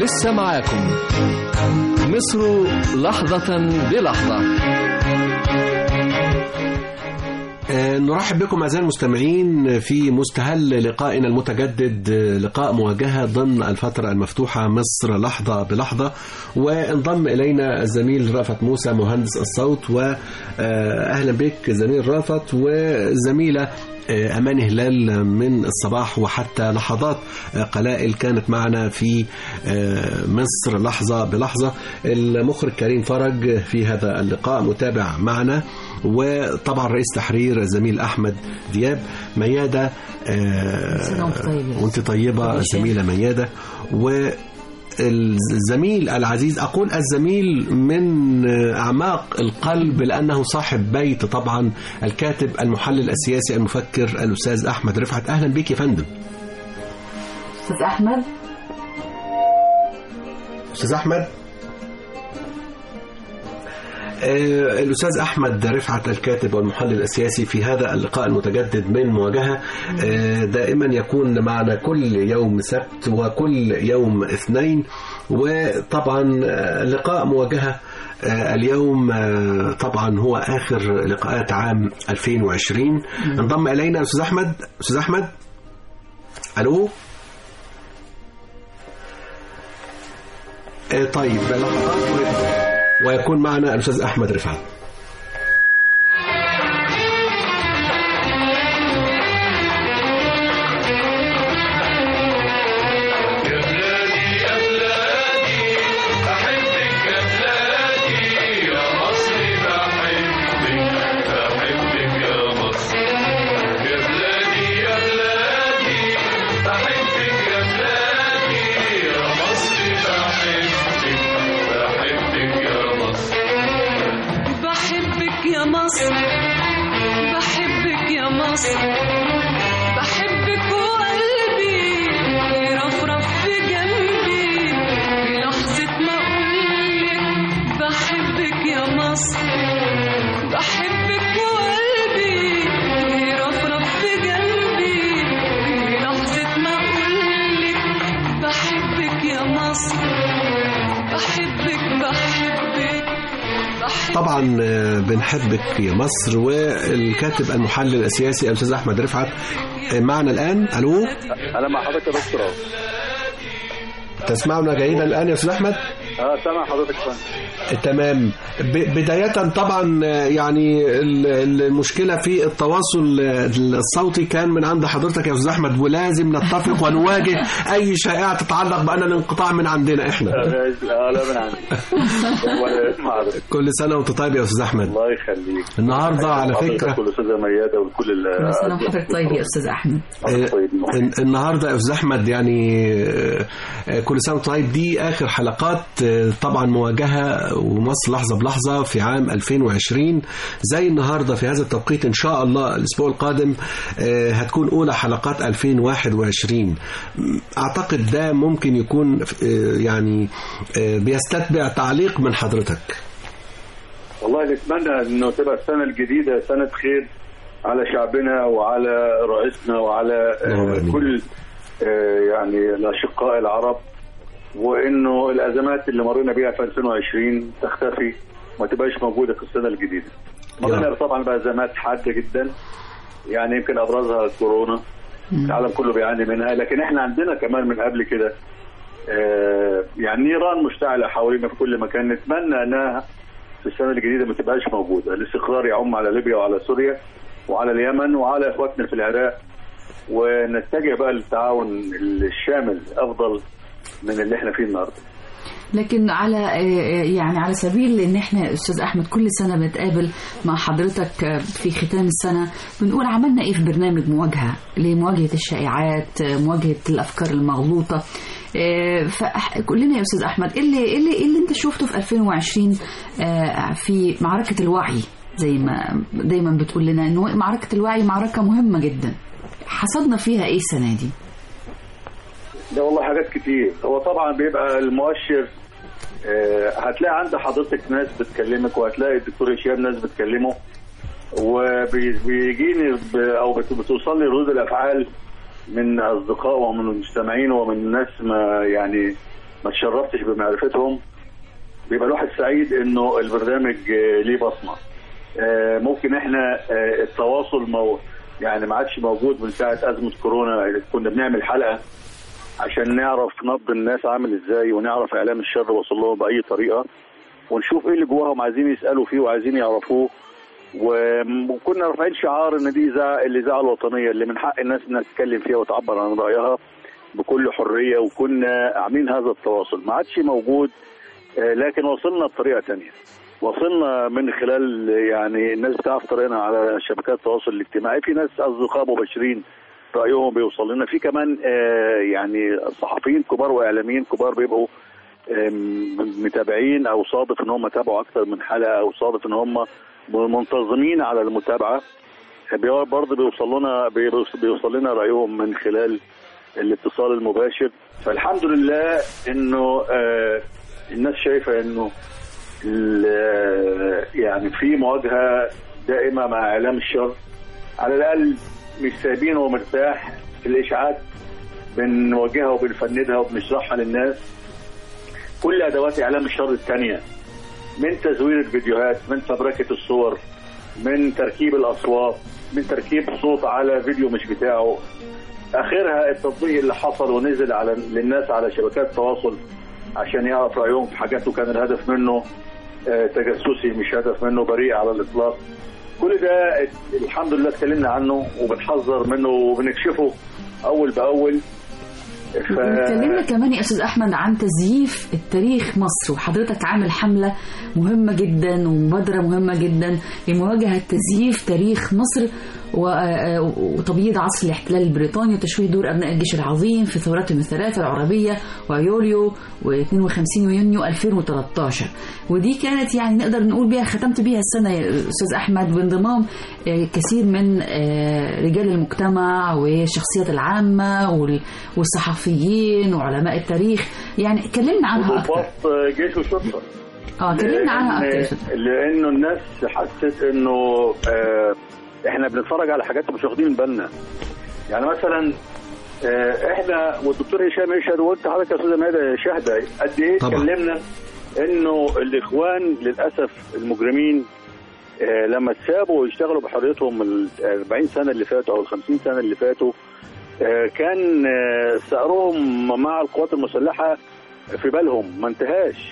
لسه معاكم مصر لحظة بلحظة آه، نرحب بكم أعزائي المستمعين في مستهل لقائنا المتجدد آه، لقاء مواجهة ضمن الفترة المفتوحة مصر لحظة بلحظة وانضم إلينا الزميل رافت موسى مهندس الصوت وأهلا بك زميل رافت وزميلة آه، أمان هلال من الصباح وحتى لحظات آه، قلائل كانت معنا في آه، مصر لحظة بلحظة المخرج كريم فرج في هذا اللقاء متابع معنا وطبعا رئيس تحرير الزميل أحمد دياب ميادة سنة وأنت طيبة. وانت طيبة طيب. زميلة ميادة و الزميل العزيز أقول الزميل من أعماق القلب لأنه صاحب بيت طبعا الكاتب المحلل السياسي المفكر الأستاذ أحمد رفعت أهلا بك يا فندم استاذ احمد أستاذ أحمد آه، الأستاذ أحمد رفعت الكاتب والمحلل السياسي في هذا اللقاء المتجدد من مواجهة آه، دائما يكون معنا كل يوم سبت وكل يوم اثنين وطبعا آه، لقاء مواجهة آه، اليوم آه، طبعا هو آخر لقاءات عام 2020 انضم إلينا أستاذ أحمد أستاذ أحمد ألو آه، طيب لحظات و- ويكون معنا الأستاذ أحمد رفعت بحبك يا مصر بحبك يا مصر بحبك وقلبي يرفرف في جنبي في لحظة ما أقولك بحبك يا مصر بحبك وقلبي يرفرف في جنبي في لحظة ما أقولك بحبك يا مصر بحبك بحبك بحبك طبعا آه، بنحبك يا مصر والكاتب المحلل السياسي الأستاذ أحمد رفعت آه، معنا الآن ألو انا مع حضرتك يا دكتور اهو تسمعنا جيدا الآن يا أستاذ أحمد اه سامع حضرتك فندم تمام ب- بداية طبعا آه، يعني ال- ال- المشكلة في التواصل آه، الصوتي كان من عند حضرتك يا أستاذ أحمد ولازم نتفق ونواجه أي شائعة تتعلق بأن الانقطاع من عندنا إحنا اه لا من عندي ولا اسمع حضرتك كل سنة وأنت طيب يا أستاذ أحمد الله يخليك النهاردة على حضرتك فكرة والاستاذه مياده وكل ال كل سنه وحضرتك طيب يا استاذ احمد حضرتك طيب ال- النهارده يا استاذ احمد يعني آه، آه، كل سنه وأنت طيب دي اخر حلقات آه، طبعا مواجهه ومصر لحظه بلحظه في عام 2020 زي النهارده في هذا التوقيت ان شاء الله الاسبوع القادم آه، هتكون اولى حلقات 2021 اعتقد ده ممكن يكون آه، يعني آه، بيستتبع تعليق من حضرتك والله نتمنى انه تبقى السنه الجديده سنه خير على شعبنا وعلى رئيسنا وعلى اللهم آه، آمين. كل آه، يعني الاشقاء العرب وانه الازمات اللي مرينا بيها في 2020 تختفي ما تبقاش موجوده في السنه الجديده. مرينا طبعا بازمات حاده جدا يعني يمكن ابرزها كورونا العالم كله بيعاني منها لكن احنا عندنا كمان من قبل كده آه، يعني نيران مشتعله حوالينا في كل مكان نتمنى انها في السنه الجديده ما تبقاش موجوده الاستقرار يعم على ليبيا وعلى سوريا وعلى اليمن وعلى اخواتنا في العراق ونتجه بقى للتعاون الشامل افضل من اللي احنا فيه النهارده لكن على آه، يعني على سبيل ان احنا استاذ احمد كل سنه بنتقابل مع حضرتك آه، في ختام السنه بنقول عملنا ايه في برنامج مواجهه لمواجهه الشائعات آه، مواجهه الافكار المغلوطه فقول لنا يا استاذ احمد ايه اللي ايه اللي, إيه اللي انت شفته في 2020 آه، في معركه الوعي زي ما دايما بتقول لنا انه معركه الوعي معركه مهمه جدا حصدنا فيها ايه السنه دي ده والله حاجات كتير هو طبعا بيبقى المؤشر آه، هتلاقي عند حضرتك ناس بتكلمك وهتلاقي الدكتور هشام ناس بتكلمه وبيجيني ب- او بت- بتوصل لي ردود الافعال من اصدقاء ومن المستمعين ومن ناس ما يعني ما تشرفتش بمعرفتهم بيبقى الواحد سعيد انه البرنامج آه، ليه بصمه آه، ممكن احنا آه، التواصل مو يعني ما عادش موجود من ساعه ازمه كورونا كنا بنعمل حلقه عشان نعرف نبض الناس عامل ازاي ونعرف اعلام الشر وصل لهم باي طريقه ونشوف ايه اللي جواهم عايزين يسالوا فيه وعايزين يعرفوه و- وكنا رافعين شعار ان دي اذاعه الاذاعه الوطنيه اللي من حق الناس انها تتكلم فيها وتعبر عن رايها بكل حريه وكنا عاملين هذا التواصل ما عادش موجود آه، لكن وصلنا بطريقه تانية وصلنا من خلال يعني الناس بتعرف طريقنا على شبكات التواصل الاجتماعي في ناس اصدقاء مباشرين رايهم بيوصل لنا في كمان آه، يعني صحفيين كبار واعلاميين كبار بيبقوا آم، متابعين او صادف ان هم تابعوا اكثر من حلقه او صادف ان هم منتظمين على المتابعه بي- برضه بيوصل لنا بيوص- بيوصل لنا رايهم من خلال الاتصال المباشر فالحمد لله انه آه، الناس شايفه انه ال- آه، يعني في مواجهه دائمه مع اعلام الشر على الاقل مش سايبينه ومرتاح الاشاعات بنواجهها وبنفندها وبنشرحها للناس كل ادوات اعلام الشر الثانيه من تزوير الفيديوهات من فبركه الصور من تركيب الاصوات من تركيب صوت على فيديو مش بتاعه اخرها التطبيق اللي حصل ونزل على للناس على شبكات التواصل عشان يعرف رايهم في حاجات وكان الهدف منه آه، تجسسي مش هدف منه بريء على الاطلاق كل ده ات- الحمد لله اتكلمنا عنه وبنحذر منه وبنكشفه اول باول ف... اتكلمنا كمان يا استاذ احمد عن تزييف التاريخ مصر وحضرتك عامل حمله مهمه جدا ومبادره مهمه جدا لمواجهه تزييف تاريخ مصر و- آه، وتبييض عصر الاحتلال البريطاني وتشويه دور ابناء الجيش العظيم في ثوراتهم الثلاثه العربيه ويوليو و52 يونيو 2013 ودي كانت يعني نقدر نقول بيها ختمت بيها السنه يا استاذ احمد بانضمام آه، كثير من آه، رجال المجتمع والشخصيات العامه وال- والصحفيين وعلماء التاريخ يعني كلمنا عنها اكثر وضباط جيش وشرطه اه كلمنا عنها لأن- اكثر لانه الناس حست انه آه احنا بنتفرج على حاجات مش واخدين بالنا يعني مثلا آه احنا والدكتور هشام يشهد وانت حضرتك يا استاذه ماده شاهده قد ايه طبعا. اتكلمنا انه الاخوان للاسف المجرمين آه لما اتسابوا ويشتغلوا بحريتهم ال 40 سنه اللي فاتوا او ال 50 سنه اللي فاتوا آه كان آه ثأرهم مع القوات المسلحه في بالهم ما انتهاش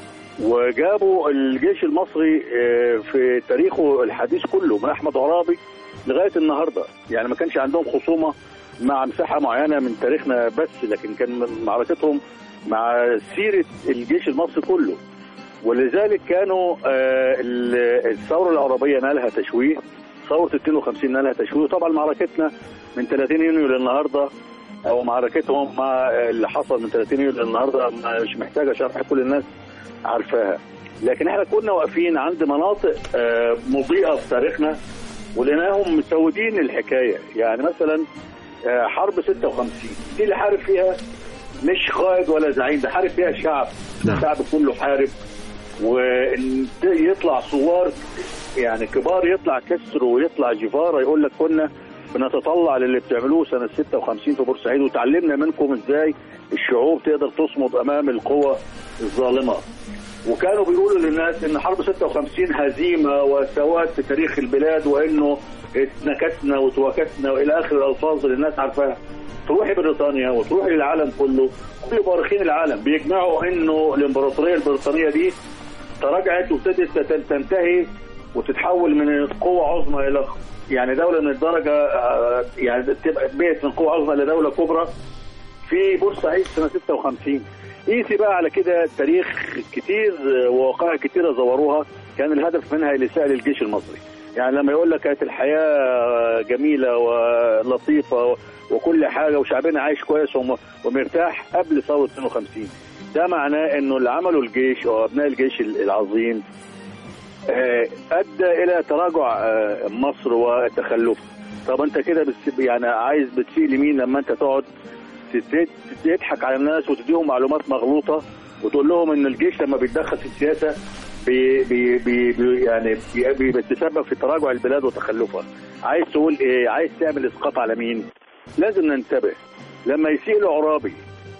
وجابوا الجيش المصري آه، في تاريخه الحديث كله من احمد عرابي لغايه النهارده يعني ما كانش عندهم خصومه مع مساحه معينه من تاريخنا بس لكن كان من معركتهم مع سيره الجيش المصري كله ولذلك كانوا آه، ال- الثوره العربيه نالها تشويه ثوره 52 نالها تشويه وطبعا معركتنا من 30 يونيو للنهارده او معركتهم مع اللي حصل من 30 يونيو للنهارده ما- مش محتاجه شرح كل الناس عارفاها لكن احنا كنا واقفين عند مناطق آه، مضيئه في تاريخنا ولقيناهم مسودين الحكايه يعني مثلا آه، حرب 56 دي اللي حارب فيها مش قائد ولا زعيم ده حارب فيها الشعب نعم. الشعب كله حارب ويطلع صور يعني كبار يطلع كسر ويطلع جفاره يقول لك كنا بنتطلع للي بتعملوه سنه 56 في بورسعيد وتعلمنا منكم ازاي الشعوب تقدر تصمد امام القوى الظالمه وكانوا بيقولوا للناس ان حرب 56 هزيمه وسواد في تاريخ البلاد وانه اتنكتنا وتوكتنا والى اخر الالفاظ اللي الناس عارفاها تروحي بريطانيا وتروحي للعالم كله كل مؤرخين العالم بيجمعوا انه الامبراطوريه البريطانيه دي تراجعت وابتدت تت- تنتهي وتتحول من قوة عظمى إلى يعني دولة من الدرجة آه، يعني تبقى بقت من قوة عظمى إلى دولة كبرى في بورسعيد سنة 56 قيسي بقى على كده تاريخ كتير آه، ووقائع كتيرة زوروها كان الهدف منها الإساءة للجيش المصري يعني لما يقول لك كانت الحياة جميلة ولطيفة وكل حاجة وشعبنا عايش كويس وم- ومرتاح قبل ثورة 52 ده معناه انه اللي عمله الجيش او ابناء الجيش العظيم آه، ادى الى تراجع آه، مصر وتخلف طب انت كده بتس- يعني عايز بتسيء لمين لما انت تقعد تت- تضحك على الناس وتديهم معلومات مغلوطه وتقول لهم ان الجيش لما بيتدخل في السياسه بي بي بي بي يعني بي بي بيتسبب في تراجع البلاد وتخلفها عايز تقول ايه عايز تعمل اسقاط على مين لازم ننتبه لما يسيء العرابي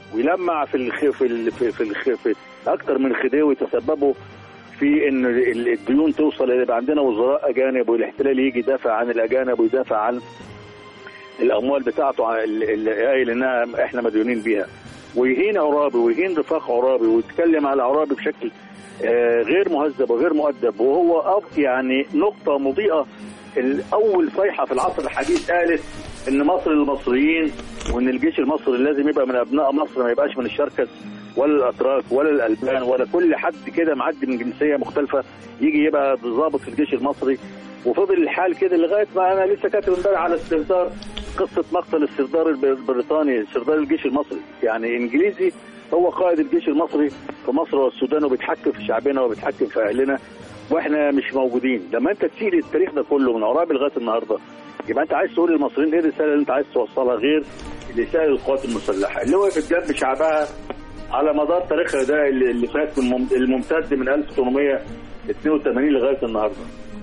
ويلمع في الخ... في ال... في في, الخ... في اكتر من خديوي تسببوا في ان ال- الديون توصل يبقى عندنا وزراء اجانب والاحتلال يجي يدافع عن الاجانب ويدافع عن الاموال بتاعته عن- ال- اللي قايل انها احنا مديونين بيها ويهين عرابي ويهين رفاق عرابي ويتكلم على عرابي بشكل آه، غير مهذب وغير مؤدب وهو أب- يعني نقطه مضيئه الاول صيحه في العصر الحديث قالت ان مصر للمصريين وان الجيش المصري لازم يبقى من ابناء مصر ما يبقاش من الشركس ولا الاتراك ولا الالبان ولا كل حد كده معدي من جنسيه مختلفه يجي يبقى ضابط في الجيش المصري وفضل الحال كده لغايه ما انا لسه كاتب امبارح على استهدار قصه مقتل السردار الب- البريطاني سردار الجيش المصري يعني انجليزي هو قائد الجيش المصري في مصر والسودان وبيتحكم في شعبنا وبيتحكم في اهلنا واحنا مش موجودين لما انت تشيل التاريخ ده كله من عرابي لغايه النهارده يبقى انت عايز تقول للمصريين ايه الرساله اللي انت عايز توصلها غير رسائل القوات المسلحه اللي وقفت جنب شعبها على مدار تاريخها ده اللي اللي فات من مم- الممتد من 1882 لغايه النهارده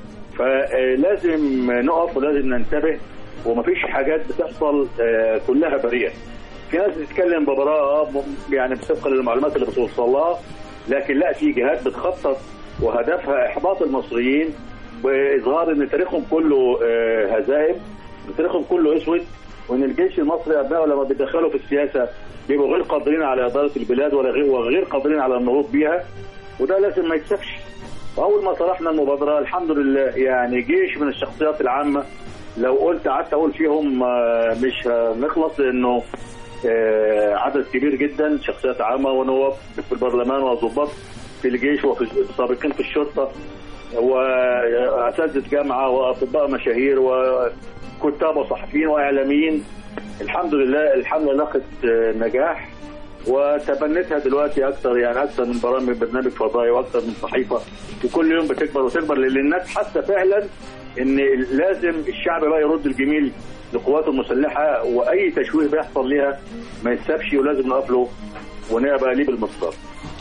فلازم نقف ولازم ننتبه ومفيش حاجات بتحصل آه، كلها بريئه في ناس بتتكلم ببراءه م- يعني طبقا للمعلومات اللي بتوصل لها لكن لا في جهات بتخطط وهدفها احباط المصريين واظهار ان تاريخهم كله آه، هزائم ان تاريخهم كله اسود وان الجيش المصري ابنائه لما بيدخلوا في السياسه بيبقوا غير قادرين على اداره البلاد ولا غير وغير قادرين على النهوض بيها وده لازم ما يكسبش واول ما طرحنا المبادره الحمد لله يعني جيش من الشخصيات العامه لو قلت قعدت اقول فيهم آه، مش هنخلص لانه آه، عدد كبير جدا شخصيات عامه ونواب في البرلمان وضباط في الجيش وفي سابقين في الشرطه واساتذه جامعه واطباء مشاهير وكتاب وصحفيين واعلاميين الحمد لله الحمله لقت آه، نجاح وتبنتها دلوقتي اكثر يعني اكثر من برامج برنامج فضائي واكثر من صحيفه وكل يوم بتكبر وتكبر لان الناس حاسه فعلا ان لازم الشعب بقى يرد الجميل لقواته المسلحه واي تشويه بيحصل ليها ما يتسابش ولازم نقابله ونبقى ليه بالمسطره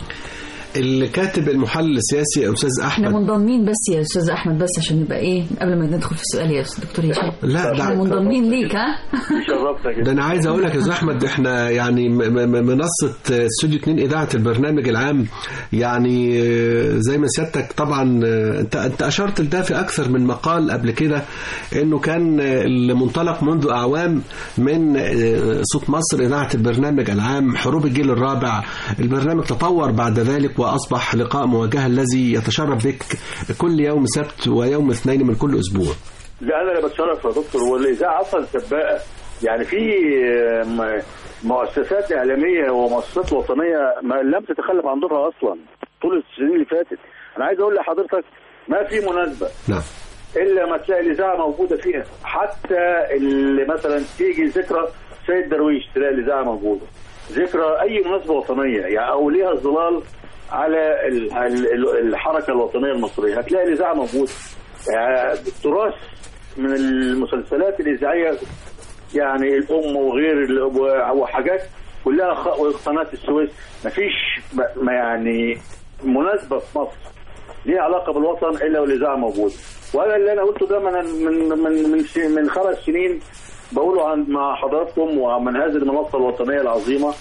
الكاتب المحلل السياسي الاستاذ احنا احمد منضمين بس يا استاذ احمد بس عشان يبقى ايه قبل ما ندخل في السؤال يا استاذ دكتور هشام لا احنا ده منضمين ليك ها شرفتك ده انا عايز اقول لك يا استاذ احمد احنا يعني م- م- منصه استوديو 2 اذاعه البرنامج العام يعني آه، زي ما سيادتك طبعا آه، انت انت اشرت لده في اكثر من مقال قبل كده انه كان آه، المنطلق منذ اعوام من آه، صوت مصر اذاعه البرنامج العام حروب الجيل الرابع البرنامج تطور بعد ذلك واصبح لقاء مواجهه الذي يتشرف بك كل يوم سبت ويوم اثنين من كل اسبوع لا انا اللي بتشرف يا دكتور والاذاعه اصلا سباقه يعني في م- مؤسسات اعلاميه ومؤسسات وطنيه ما لم تتخلف عن دورها اصلا طول السنين اللي فاتت انا عايز اقول لحضرتك ما في مناسبه نعم الا ما تلاقي الاذاعه موجوده فيها حتى اللي مثلا تيجي ذكرى سيد درويش تلاقي الاذاعه موجوده ذكرى اي مناسبه وطنيه يعني او ليها ظلال على ال- ال- الحركه الوطنيه المصريه هتلاقي الاذاعه موجوده يعني تراث من المسلسلات الاذاعيه يعني الام وغير ال- و- وحاجات كلها خ- وقناه السويس مفيش ب- ما يعني مناسبه في مصر ليها علاقه بالوطن الا والاذاعه موجوده وانا اللي انا قلته ده من من من من, س- من خمس سنين بقوله عن مع حضراتكم ومن هذه المنصه الوطنيه العظيمه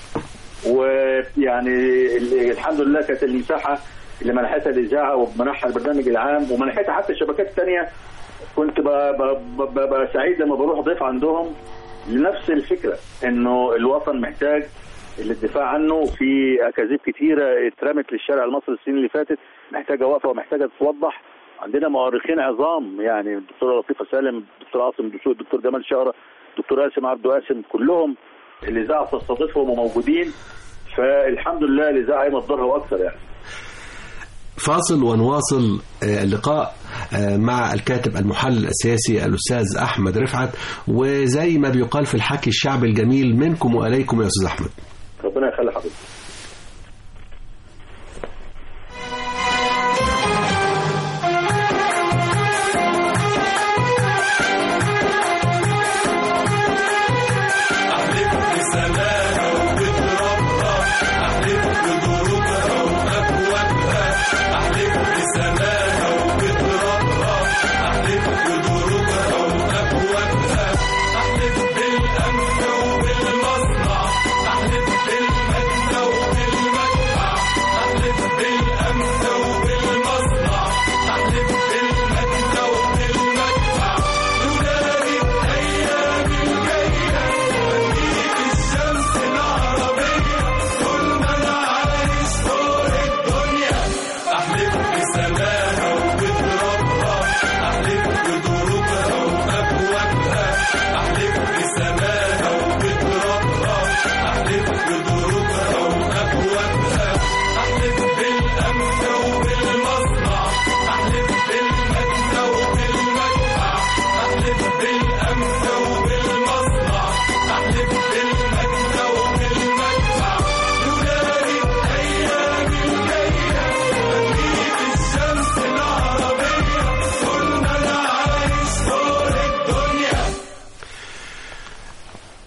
ويعني ال- الحمد لله كانت المساحه اللي منحتها الاذاعه ومنحها البرنامج العام ومنحتها حتى الشبكات الثانيه كنت ب- ب- ب- ببقى سعيد لما بروح ضيف عندهم لنفس الفكره انه الوطن محتاج الدفاع عنه في اكاذيب كتيره اترمت للشارع المصري السنين اللي فاتت محتاجه وقفه ومحتاجه تتوضح عندنا مؤرخين عظام يعني الدكتوره لطيفه سالم الدكتور عاصم دسوق الدكتور جمال شهره الدكتور قاسم عبد قاسم كلهم الاذاعه بتستضيفهم وموجودين فالحمد لله الاذاعه قايمه بدورها واكثر يعني فاصل ونواصل آه، اللقاء آه، مع الكاتب المحلل السياسي الأستاذ أحمد رفعت وزي ما بيقال في الحكي الشعب الجميل منكم وإليكم يا أستاذ أحمد ربنا يخلي حضرتك أحلف بالأمن وبالمصنع أحلف بالمجد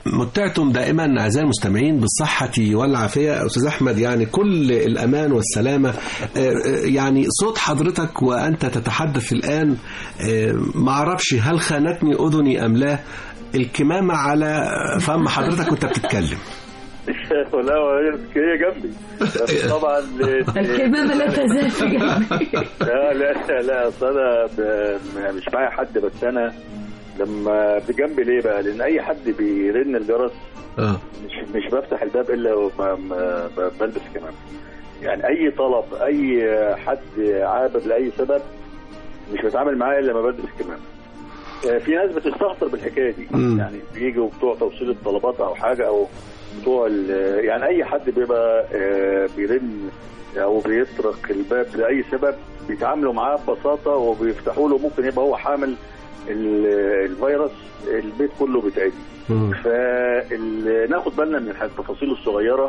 متعتم دائما اعزائي المستمعين بالصحه والعافيه استاذ احمد يعني كل الامان والسلامه آه، آه، يعني صوت حضرتك وانت تتحدث الان آه، ما اعرفش هل خانتني اذني ام لا الكمامه على فم حضرتك وانت بتتكلم لا هي جنبي بس طبعا الكمامة لا تزال في جنبي لا لا لا اصل انا ب- مش معايا حد بس انا لما بجنبي ليه بقى؟ لان اي حد بيرن الجرس اه مش مش بفتح الباب الا وما ما- ب- بلبس كمان يعني اي طلب اي حد عابر لاي سبب مش بتعامل معاه الا لما بلبس كمان آه، في ناس بتستهتر بالحكايه دي مم. يعني بيجوا بتوع توصيل الطلبات او حاجه او بتوع ال- يعني اي حد بيبقى آه، بيرن او بيطرق الباب لاي سبب بيتعاملوا معاه ببساطه وبيفتحوا له ممكن يبقى هو حامل ال- الفيروس البيت كله بيتعدي مم. فناخد بالنا من التفاصيل الصغيره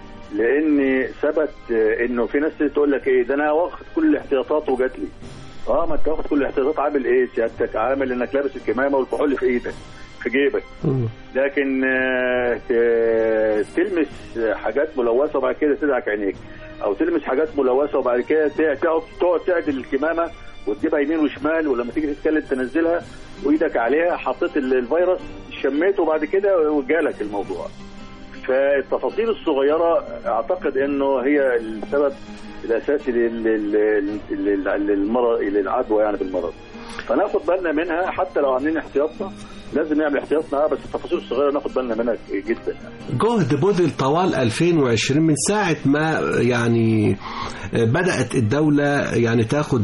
لان ثبت آه، انه في ناس تقول لك ايه ده انا واخد كل الاحتياطات وجات لي اه ما انت واخد كل الاحتياطات عامل ايه سيادتك عامل انك لابس الكمامه والكحول في ايدك في جيبك مم. لكن آه، ت- تلمس حاجات ملوثه وبعد كده تدعك عينيك او تلمس حاجات ملوثه وبعد كده ت- تقعد تقعد تعدل الكمامه وتجيبها يمين وشمال ولما تيجي تتكلم تنزلها وايدك عليها حطيت ال- الفيروس شميته وبعد كده وجالك الموضوع فالتفاصيل الصغيره اعتقد انه هي السبب الاساسي لل- لل- لل- للمرض للعدوى يعني بالمرض فناخد بالنا منها حتى لو عاملين احتياطنا لازم نعمل احتياطنا بس التفاصيل الصغيره ناخد بالنا منها جدا يعني. جهد بذل طوال 2020 من ساعة ما يعني بدأت الدولة يعني تاخد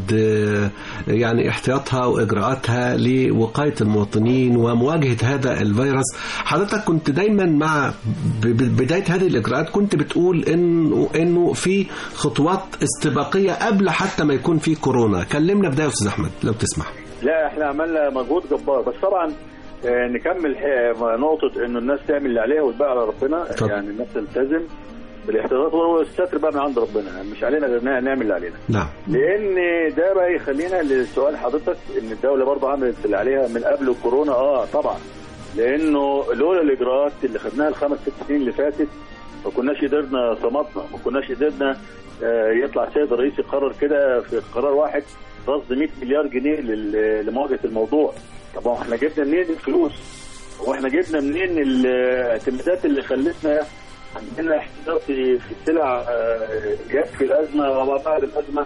يعني احتياطها وإجراءاتها لوقاية المواطنين ومواجهة هذا الفيروس حضرتك كنت دايما مع ب- ب- بداية هذه الإجراءات كنت بتقول إنه إنه في خطوات استباقية قبل حتى ما يكون في كورونا كلمنا بداية يا أستاذ أحمد لو تسمح لا احنا عملنا مجهود جبار بس طبعا آه، نكمل ح- نقطة انه الناس تعمل اللي عليها والباقي على ربنا طب. يعني الناس تلتزم بالاحتياطات والستر بقى من عند ربنا مش علينا غير إننا نعمل اللي علينا نعم لان ده بقى يخلينا لسؤال حضرتك ان الدوله برضه عملت اللي عليها من قبل الكورونا اه طبعا لانه لولا الاجراءات اللي خدناها الخمس ست سنين اللي فاتت ما كناش قدرنا صمتنا ما كناش قدرنا آه، يطلع السيد الرئيس يقرر كده في قرار واحد رصد 100 مليار جنيه لل- لمواجهه الموضوع طب هو احنا جبنا منين الفلوس؟ واحنا جبنا منين الاعتمادات اللي خلتنا عندنا احتياطي في السلع آه، يكفي الازمه وما بعد الازمه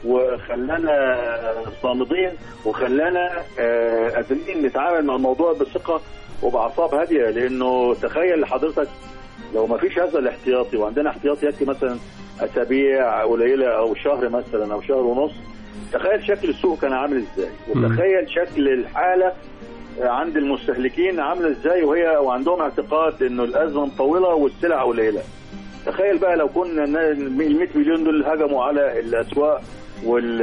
وخلانا صامدين وخلانا آه، قادرين نتعامل مع الموضوع بثقه وباعصاب هاديه لانه تخيل حضرتك لو ما فيش هذا الاحتياطي وعندنا احتياطي يكفي مثلا اسابيع قليله او شهر مثلا او شهر ونص تخيل شكل السوق كان عامل ازاي وتخيل شكل الحاله عند المستهلكين عامله ازاي وهي وعندهم اعتقاد انه الازمه مطوله والسلع قليله تخيل بقى لو كنا ال 100 مليون دول هجموا على الاسواق وال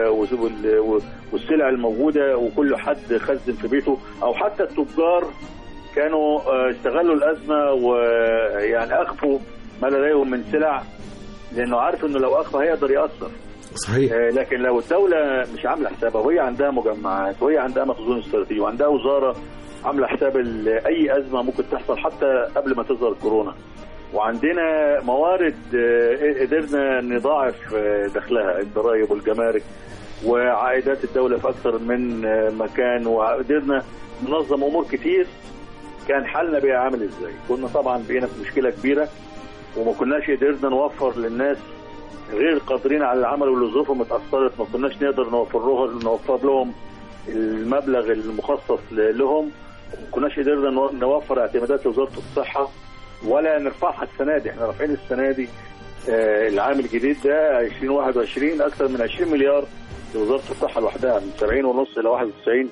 وال- والسلع الموجوده وكل حد خزن في بيته او حتى التجار كانوا آه، استغلوا الازمه ويعني اخفوا ما لديهم من سلع لانه عارف انه لو اخفى هيقدر ياثر صحيح آه، لكن لو الدولة مش عاملة حسابها وهي عندها مجمعات وهي عندها مخزون استراتيجي وعندها وزارة عاملة حساب ال- أي أزمة ممكن تحصل حتى قبل ما تظهر كورونا وعندنا موارد آه، قدرنا نضاعف آه، دخلها الضرائب والجمارك وعائدات الدولة في أكثر من آه، مكان وقدرنا ننظم أمور كتير كان حالنا بقى عامل إزاي كنا طبعا بقينا في مشكلة كبيرة وما كناش قدرنا نوفر للناس غير قادرين على العمل واللي ظروفهم اتأثرت ما كناش نقدر نوفر لهم نوفر لهم المبلغ المخصص ل- لهم ما كناش قدرنا نو- نوفر اعتمادات لوزارة الصحة ولا نرفعها السنة دي احنا رافعين السنة دي آه، العام الجديد ده 2021 أكثر من 20 مليار لوزارة الصحة لوحدها من 70 ونص إلى 91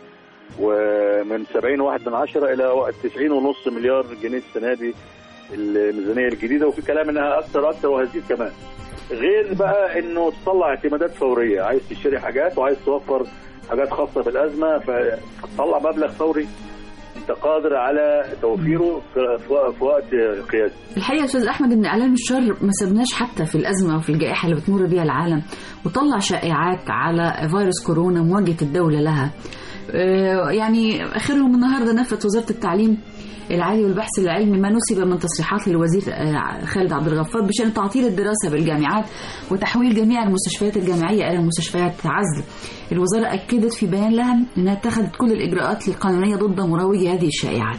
ومن 70 واحد من عشرة إلى 90 ونص مليار جنيه السنة دي الميزانية الجديدة وفي كلام إنها أكثر أكثر وهزيد كمان غير بقى انه تطلع اعتمادات فوريه عايز تشتري حاجات وعايز توفر حاجات خاصه بالازمه فتطلع مبلغ فوري انت قادر على توفيره في في- في وقت قياسي الحقيقه يا استاذ احمد ان اعلام الشر ما سبناش حتى في الازمه وفي الجائحه اللي بتمر بيها العالم وطلع شائعات على فيروس كورونا مواجهه الدوله لها آه، يعني اخرهم النهارده نفت وزاره التعليم العالي والبحث العلمي ما نسب من تصريحات للوزير آه، خالد عبد الغفار بشان تعطيل الدراسه بالجامعات وتحويل جميع المستشفيات الجامعيه الى مستشفيات عزل. الوزاره اكدت في بيان لها انها اتخذت كل الاجراءات القانونيه ضد مروجي هذه الشائعات.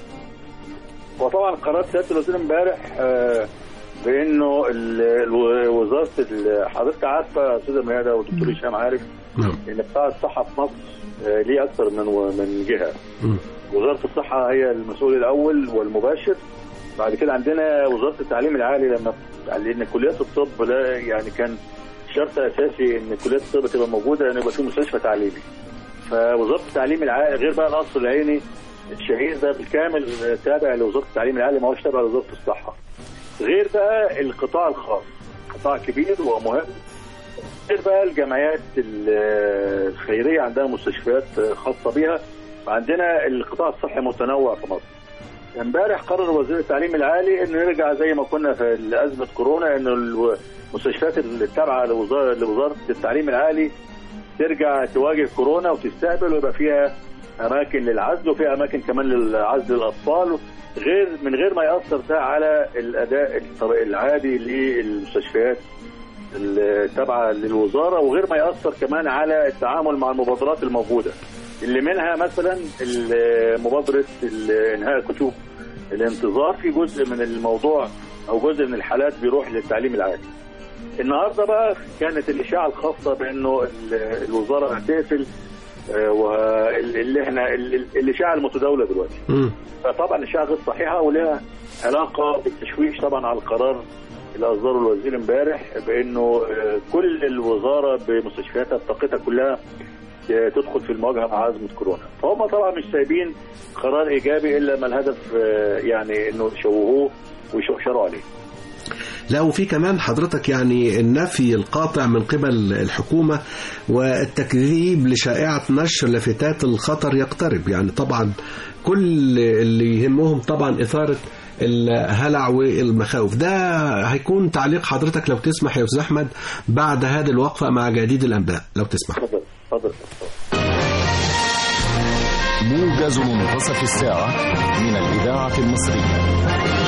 وطبعا قرار سياده الوزير امبارح آه، بانه ال- ال- وزاره ال- حضرتك عارفه يا استاذه ميادة ودكتور هشام عارف نعم ان قطاع الصحه في مصر آه، ليه اكثر من من جهه مم. وزاره الصحه هي المسؤول الاول والمباشر بعد كده عندنا وزاره التعليم العالي لما لان كليات الطب لا يعني كان شرط اساسي ان كليات الطب تبقى موجوده ان يبقى في مستشفى تعليمي فوزاره التعليم العالي غير بقى القصر العيني الشهير ده بالكامل تابع لوزاره التعليم العالي ما هوش تابع لوزاره الصحه غير بقى القطاع الخاص قطاع كبير ومهم غير بقى الجمعيات ال- الخيريه عندها مستشفيات خاصه بيها وعندنا القطاع الصحي متنوع في مصر امبارح قرر وزير التعليم العالي ان نرجع زي ما كنا في ازمه كورونا ان المستشفيات التابعه لوزاره لوزاره التعليم العالي ترجع تواجه كورونا وتستقبل ويبقى فيها اماكن للعزل وفيها اماكن كمان للعزل الاطفال غير من غير ما ياثر ده على الاداء الطب- العادي للمستشفيات التابعه للوزاره وغير ما ياثر كمان على التعامل مع المبادرات الموجوده اللي منها مثلا ال- مبادره ال- انهاء كتب الانتظار في جزء من الموضوع او جزء من الحالات بيروح للتعليم العالي. النهارده بقى كانت الاشاعه الخاصه بانه ال- الوزاره هتقفل آه، واللي احنا ال- ال- الاشاعه المتداوله دلوقتي. مم. فطبعا اشاعه غير صحيحه ولها علاقه بالتشويش طبعا على القرار اللي اصدره الوزير امبارح بانه آه، كل الوزاره بمستشفياتها بطاقتها كلها آه، تدخل في المواجهه مع ازمه كورونا فهم طبعا مش سايبين قرار ايجابي الا ما الهدف آه، يعني انه يشوهوه ويشوشروا عليه لا وفي كمان حضرتك يعني النفي القاطع من قبل الحكومة والتكذيب لشائعة نشر لافتات الخطر يقترب يعني طبعا كل اللي يهمهم طبعا إثارة الهلع والمخاوف ده هيكون تعليق حضرتك لو تسمح يا أستاذ أحمد بعد هذه الوقفة مع جديد الأنباء لو تسمح اتفضل اتفضل موجز منتصف الساعة من الإذاعة المصرية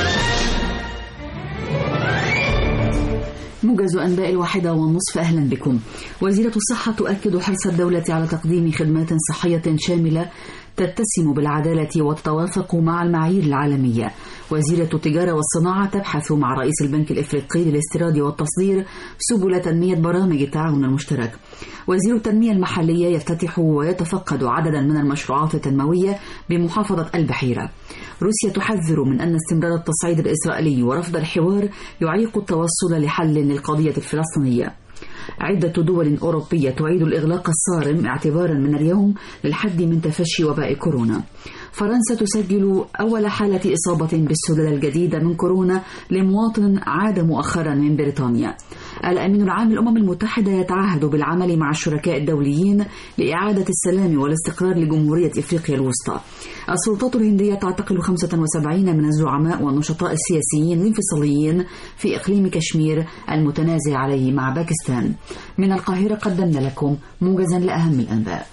موجز أنباء الواحدة والنصف أهلا بكم وزيرة الصحة تؤكد حرص الدولة على تقديم خدمات صحية شاملة تتسم بالعدالة وتتوافق مع المعايير العالمية وزيرة التجارة والصناعة تبحث مع رئيس البنك الإفريقي للاستيراد والتصدير سبل تنمية برامج التعاون المشترك وزير التنمية المحلية يفتتح ويتفقد عددا من المشروعات التنموية بمحافظة البحيرة روسيا تحذر من أن استمرار التصعيد الإسرائيلي ورفض الحوار يعيق التوصل لحل للقضية الفلسطينية عدة دول أوروبية تعيد الإغلاق الصارم اعتبارا من اليوم للحد من تفشي وباء كورونا فرنسا تسجل أول حالة إصابة بالسلالة الجديدة من كورونا لمواطن عاد مؤخرا من بريطانيا الأمين العام للأمم المتحدة يتعهد بالعمل مع الشركاء الدوليين لإعادة السلام والاستقرار لجمهورية إفريقيا الوسطى السلطات الهندية تعتقل 75 من الزعماء والنشطاء السياسيين الانفصاليين في إقليم كشمير المتنازع عليه مع باكستان من القاهرة قدمنا لكم موجزا لأهم الأنباء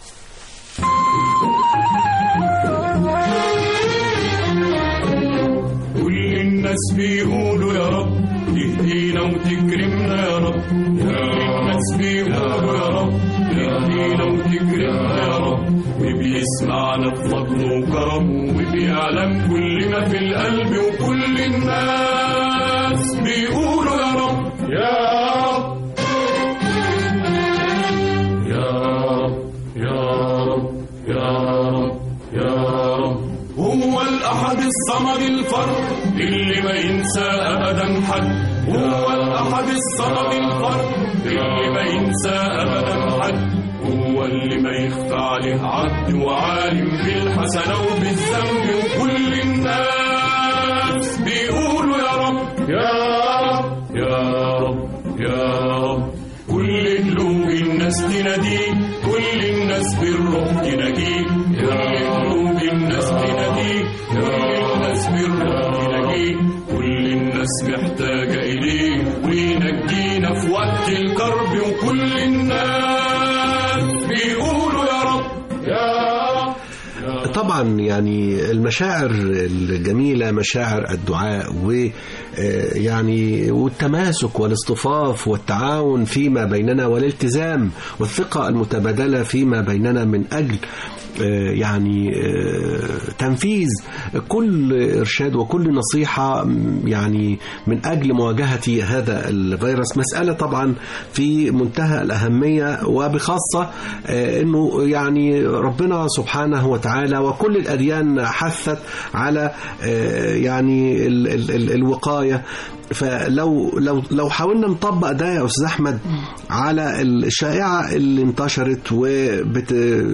كل الناس بيقولوا يا رب تهدينا وتكرمنا يا رب كل الناس بيقولوا يا رب تهدينا وتكرمنا يا رب وبيسمعنا بفضله وكرمه وبيعلم كل ما في القلب وكل الناس بيقولوا يا رب يا رب يا رب يا رب يا رب يا رب هو الأحد الصمد الفرد اللي ما ينسى أبدا حد هو الأحد الصمد الفرد اللي ما ينسى أبدا حد هو اللي ما يخفى عليه عبد وعالم بالحسنة وبالذنب وكل الناس بيقولوا يا رب يا رب يا رب يا رب كل قلوب الناس تناديه كل الناس بالروح تناديه كل قلوب الناس تناديه كل الناس بالروح تناديه كل الناس محتاجة إليه وينجينا في وقت الكرب وكل الناس بيقولوا يا رب يا رب طبعا يعني المشاعر الجميلة مشاعر الدعاء و آه، يعني والتماسك والاصطفاف والتعاون فيما بيننا والالتزام والثقة المتبادلة فيما بيننا من أجل آه، يعني آه، تنفيذ كل إرشاد وكل نصيحة م، يعني من أجل مواجهة هذا الفيروس مسألة طبعا في منتهى الأهمية وبخاصة آه، أنه يعني ربنا سبحانه وتعالى وكل الأديان حثت على آه، يعني ال- ال- ال- الوقاية فلو لو لو حاولنا نطبق ده يا استاذ احمد على الشائعه اللي انتشرت وبت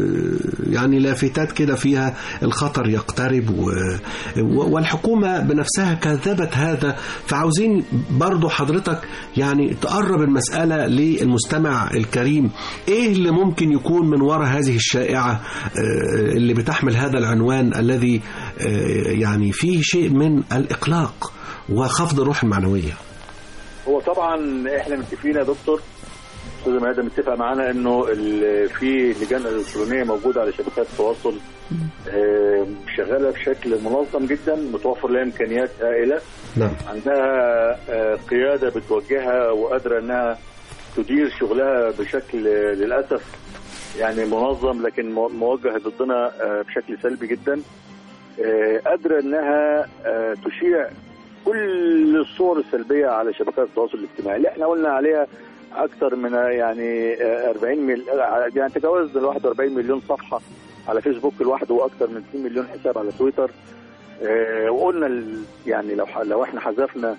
يعني لافتات كده فيها الخطر يقترب و... و- والحكومه بنفسها كذبت هذا فعاوزين برضو حضرتك يعني تقرب المساله للمستمع الكريم ايه اللي ممكن يكون من وراء هذه الشائعه آه، اللي بتحمل هذا العنوان الذي آه، يعني فيه شيء من الاقلاق وخفض الروح المعنويه هو طبعا احنا متفقين يا دكتور استاذ مهدى متفق معانا انه ال- في لجان الكترونيه موجوده على شبكات التواصل آه، شغاله بشكل منظم جدا متوفر لها امكانيات هائله نعم عندها آه، قياده بتوجهها وقادره انها تدير شغلها بشكل آه، للاسف يعني منظم لكن مو- موجه ضدنا آه، بشكل سلبي جدا آه، قادره انها آه، تشيع كل الصور السلبيه على شبكات التواصل الاجتماعي اللي احنا قلنا عليها اكثر من آه، يعني آه، 40 مل... آه، يعني تجاوز ال 41 مليون صفحه على فيسبوك لوحده واكثر من 2 مليون حساب على تويتر آه، وقلنا ال- يعني لو ح- لو احنا حذفنا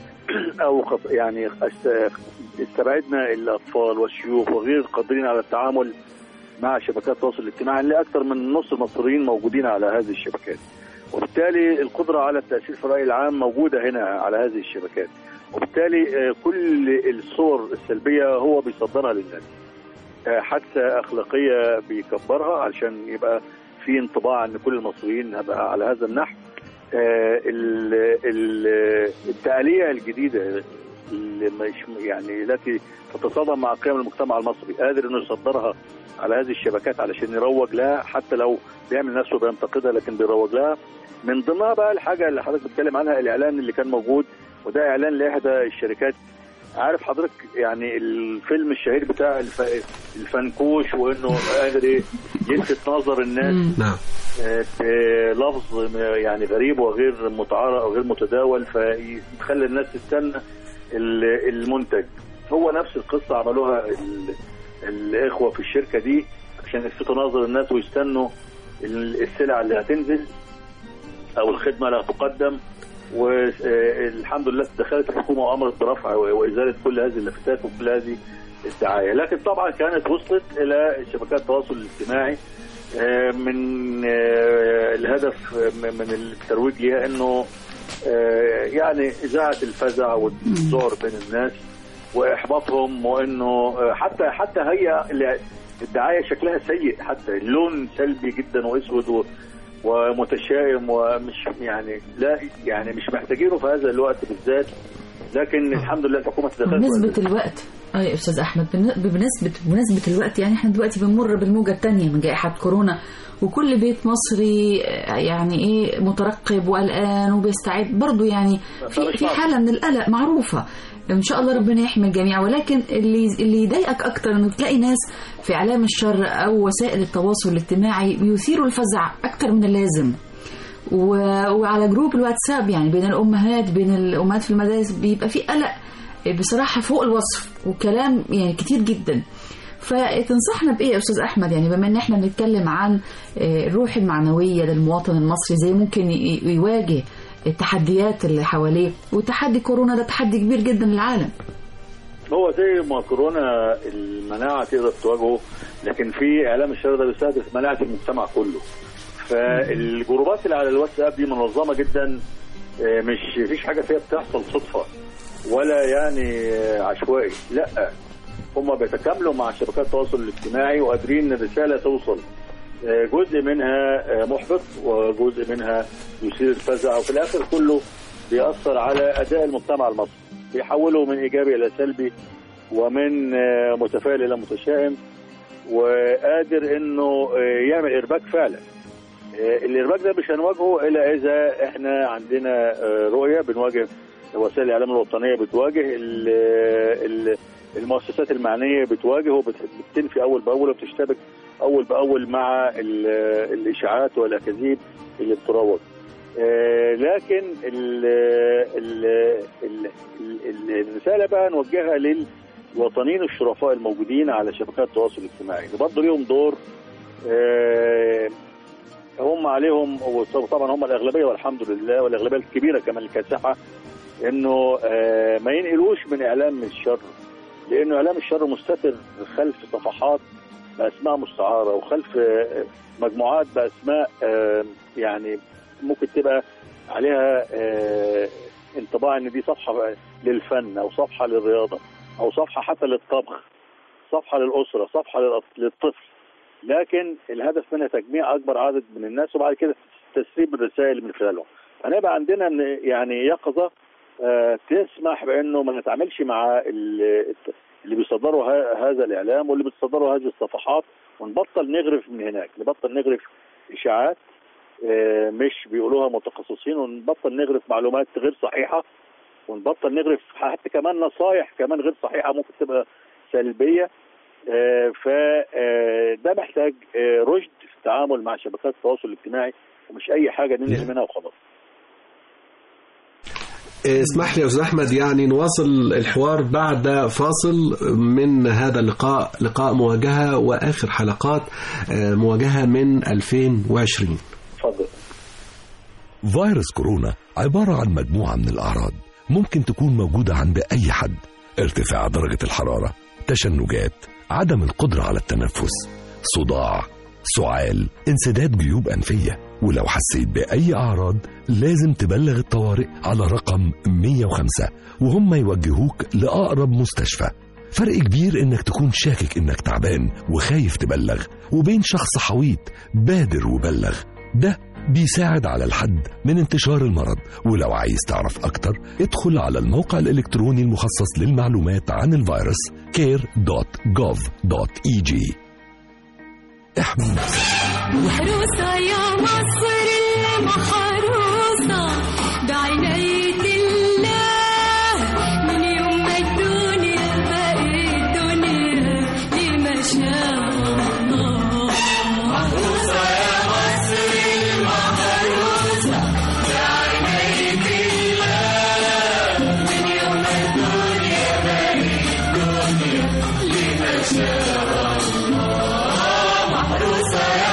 او خف- يعني است- استبعدنا الاطفال والشيوخ وغير القادرين على التعامل مع شبكات التواصل الاجتماعي اللي اكثر من نص المصريين موجودين على هذه الشبكات وبالتالي القدره على التاثير في الراي العام موجوده هنا على هذه الشبكات وبالتالي آه، كل الصور السلبيه هو بيصدرها للناس آه، حادثه اخلاقيه بيكبرها علشان يبقى في انطباع ان كل المصريين هبقى على هذا النحو آه، ال- ال- التآلية الجديدة اللي مش يعني التي تتصادم مع قيم المجتمع المصري قادر انه يصدرها على هذه الشبكات علشان يروج لها حتى لو بيعمل نفسه بينتقدها لكن بيروج لها من ضمنها بقى الحاجه اللي حضرتك بتتكلم عنها الاعلان اللي كان موجود وده اعلان لاحدى الشركات عارف حضرتك يعني الفيلم الشهير بتاع الف... الفنكوش وانه قادر إيه يلفت نظر الناس نعم بلفظ يعني غريب وغير متعارف او غير متداول فيخلي الناس تستنى ال- المنتج هو نفس القصه عملوها ال- الاخوه في الشركه دي عشان يلفتوا نظر الناس ويستنوا ال- السلع اللي هتنزل او الخدمه اللي هتقدم والحمد لله دخلت الحكومه وامرت برفع وازاله كل هذه اللافتات وكل هذه الدعايه لكن طبعا كانت وصلت الى شبكات التواصل الاجتماعي آه، من آه، الهدف من الترويج ليها انه آه، يعني اذاعه الفزع والذعر بين الناس واحباطهم وانه آه، حتى حتى هي اللي- الدعايه شكلها سيء حتى اللون سلبي جدا واسود و- ومتشائم ومش يعني لا يعني مش محتاجينه في هذا الوقت بالذات لكن الحمد لله الحكومه تدخلت بنسبة الوقت اه يا استاذ احمد بن- بمناسبة بمناسبة الوقت يعني احنا دلوقتي بنمر بالموجة الثانية من جائحة كورونا وكل بيت مصري آه، يعني ايه مترقب وقلقان وبيستعد برضه يعني في في حالة من القلق معروفة ان شاء الله ربنا يحمي الجميع ولكن اللي اللي يضايقك اكتر انه تلاقي ناس في اعلام الشر او وسائل التواصل الاجتماعي بيثيروا الفزع اكتر من اللازم و... وعلى جروب الواتساب يعني بين الامهات بين الامهات في المدارس بيبقى في قلق بصراحه فوق الوصف وكلام يعني كتير جدا فتنصحنا بايه يا استاذ احمد يعني بما ان احنا بنتكلم عن آه، الروح المعنويه للمواطن المصري زي ممكن ي- يواجه التحديات اللي حواليه وتحدي كورونا ده تحدي كبير جدا للعالم هو زي ما كورونا المناعه تقدر تواجهه لكن في اعلام الشر ده بيستهدف مناعه المجتمع كله فالجروبات اللي على الواتساب دي منظمه جدا آه، مش مفيش حاجه فيها بتحصل صدفه ولا يعني آه، عشوائي لا هم بيتكاملوا مع شبكات التواصل الاجتماعي وقادرين ان الرساله توصل آه، جزء منها آه، محبط وجزء منها يثير الفزع وفي الاخر كله بيأثر على اداء المجتمع المصري بيحوله من ايجابي الى سلبي ومن آه، متفائل الى متشائم وقادر انه آه، يعمل ارباك فعلا آه، الارباك ده مش هنواجهه الا اذا احنا عندنا آه، رؤيه بنواجه وسائل الاعلام الوطنيه بتواجه ال- ال- المؤسسات المعنيه بتواجه وبتنفي اول باول وبتشتبك اول باول مع ال- الاشاعات والاكاذيب اللي بتروج آه، لكن ال ال ال ال الرساله بقى نوجهها للوطنيين الشرفاء الموجودين على شبكات التواصل الاجتماعي اللي برضه ليهم دور آه، هم عليهم وطبعا هم الاغلبيه والحمد لله والاغلبيه الكبيره كمان الكاسحه انه آه، ما ينقلوش من اعلام الشر لانه اعلام الشر مستتر خلف صفحات باسماء مستعاره وخلف آه، مجموعات باسماء آه، يعني ممكن تبقى عليها آه، انطباع ان دي صفحه للفن او صفحه للرياضه او صفحه حتى للطبخ صفحه للاسره صفحه للأط- للطفل لكن الهدف منها تجميع اكبر عدد من الناس وبعد كده تسريب الرسائل من خلالهم هنبقى عندنا من- يعني يقظه آه، تسمح بانه ما نتعاملش مع ال- اللي بيصدروا ه- هذا الاعلام واللي بيصدروا هذه الصفحات ونبطل نغرف من هناك نبطل نغرف اشاعات آه، مش بيقولوها متخصصين ونبطل نغرف معلومات غير صحيحه ونبطل نغرف حتى كمان نصايح كمان غير صحيحه ممكن تبقى سلبيه فده محتاج آه، رشد في التعامل مع شبكات التواصل الاجتماعي ومش اي حاجه ننزل منها وخلاص اسمح لي يا استاذ احمد يعني نواصل الحوار بعد فاصل من هذا اللقاء لقاء مواجهه واخر حلقات آه، مواجهه من 2020 اتفضل فيروس كورونا عبارة عن مجموعة من الأعراض ممكن تكون موجودة عند أي حد ارتفاع درجة الحرارة تشنجات عدم القدرة على التنفس صداع سعال انسداد جيوب أنفية ولو حسيت بأي أعراض لازم تبلغ الطوارئ على رقم 105 وهم يوجهوك لأقرب مستشفى فرق كبير انك تكون شاكك انك تعبان وخايف تبلغ وبين شخص حويط بادر وبلغ ده بيساعد على الحد من انتشار المرض ولو عايز تعرف أكتر ادخل على الموقع الإلكتروني المخصص للمعلومات عن الفيروس care.gov.eg احمي نفسك محروسة يا مصر المحروسة بعناية الله من يوم ما الدنيا بقت دنيا لما شاء الله محروسة يا مصر المحروسة بعناية الله من يوم ما الدنيا بقت دنيا لما شاء الله محروسة يا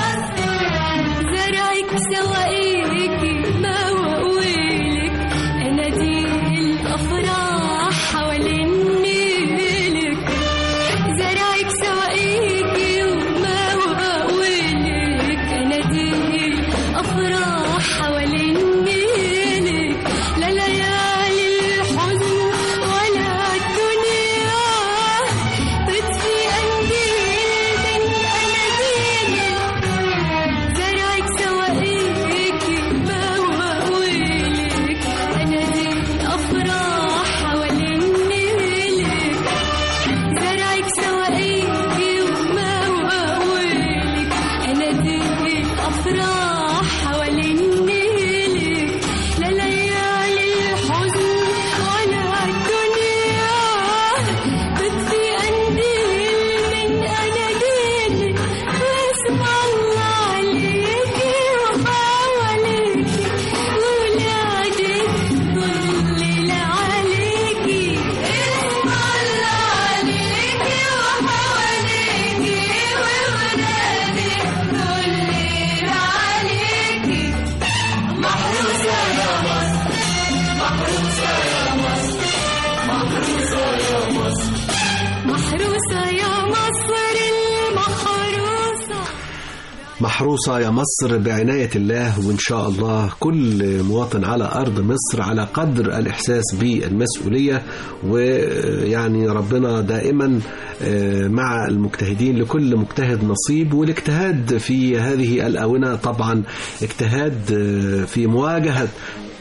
زرعك سواقيكي ما وقويلك اناديل الافراح حوالين نيلك زرعك سواقيكي وما وقويلك اناديل افراح حوالين نيلك لا ليالي الحزن ولا الدنيا تطفي قنديل من اناديلك زرعك سواقيكي بواقولك اناديل افراح حوالين نيلك زرعك سواقيكي ومواقولك اناديل افراح حوالين نيلك لا ليالي الحزن ولا الدنيا تطفي قنديل من اناديلك واسم الله عليكي وحواليكي ولادك كل اللي عليكي اسم الله عليكي وحواليكي وولادك كل اللي عليكي محروسة يا مصر محروسة يا مصر محروسة يا مصر محروسة يا مصر المحروسة محروسة يا مصر بعناية الله وإن شاء الله كل مواطن على أرض مصر على قدر الإحساس بالمسؤولية ويعني ربنا دائما آه، مع المجتهدين لكل مجتهد نصيب والاجتهاد في هذه الآونة طبعا اجتهاد آه، في مواجهة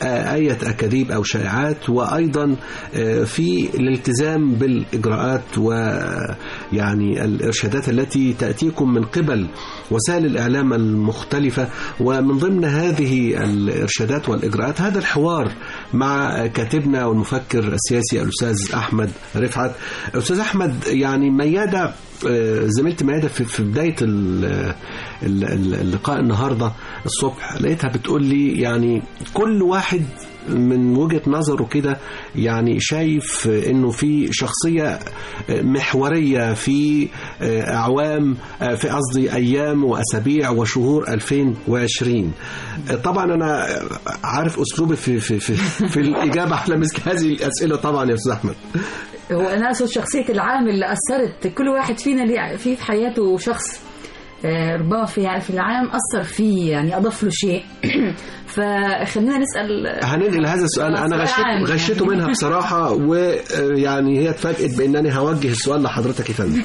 آه، أية أكاذيب أو شائعات وأيضا آه، في الالتزام بالإجراءات ويعني الإرشادات التي تأتيكم من قبل وسائل الإعلام المختلفة ومن ضمن هذه الإرشادات والإجراءات هذا الحوار مع كاتبنا والمفكر السياسي الأستاذ أحمد رفعت أستاذ أحمد يعني ميادة آه، زميلتي ميادة في في بداية ال- ال- ال- اللقاء النهاردة الصبح لقيتها بتقول لي يعني كل واحد من وجهة نظره كده يعني شايف انه في شخصية محورية في اعوام في قصدي ايام واسابيع وشهور 2020 طبعا انا عارف اسلوبي في في في, في الاجابة على مثل هذه الاسئلة طبعا يا استاذ احمد هو انا اقصد شخصيه العام اللي اثرت كل واحد فينا ليه في في حياته شخص آه، ربما في في العام اثر فيه يعني اضاف له شيء فخلينا نسال هننقل هذا السؤال انا سؤال غشيت عام غشيته يعني. منها بصراحة ويعني هي اتفاجئت بانني هوجه السؤال لحضرتك يا فندم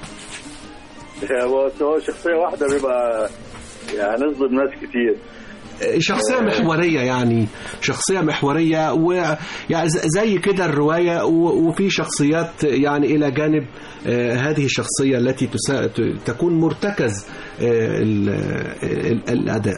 هو هو شخصيه واحده بيبقى يعني نصدم ناس كتير شخصية محورية يعني شخصية محورية ويعني زي كده الرواية و- وفي شخصيات يعني إلى جانب آه، هذه الشخصية التي تسا... ت- تكون مرتكز آه، ال- ال- الأداء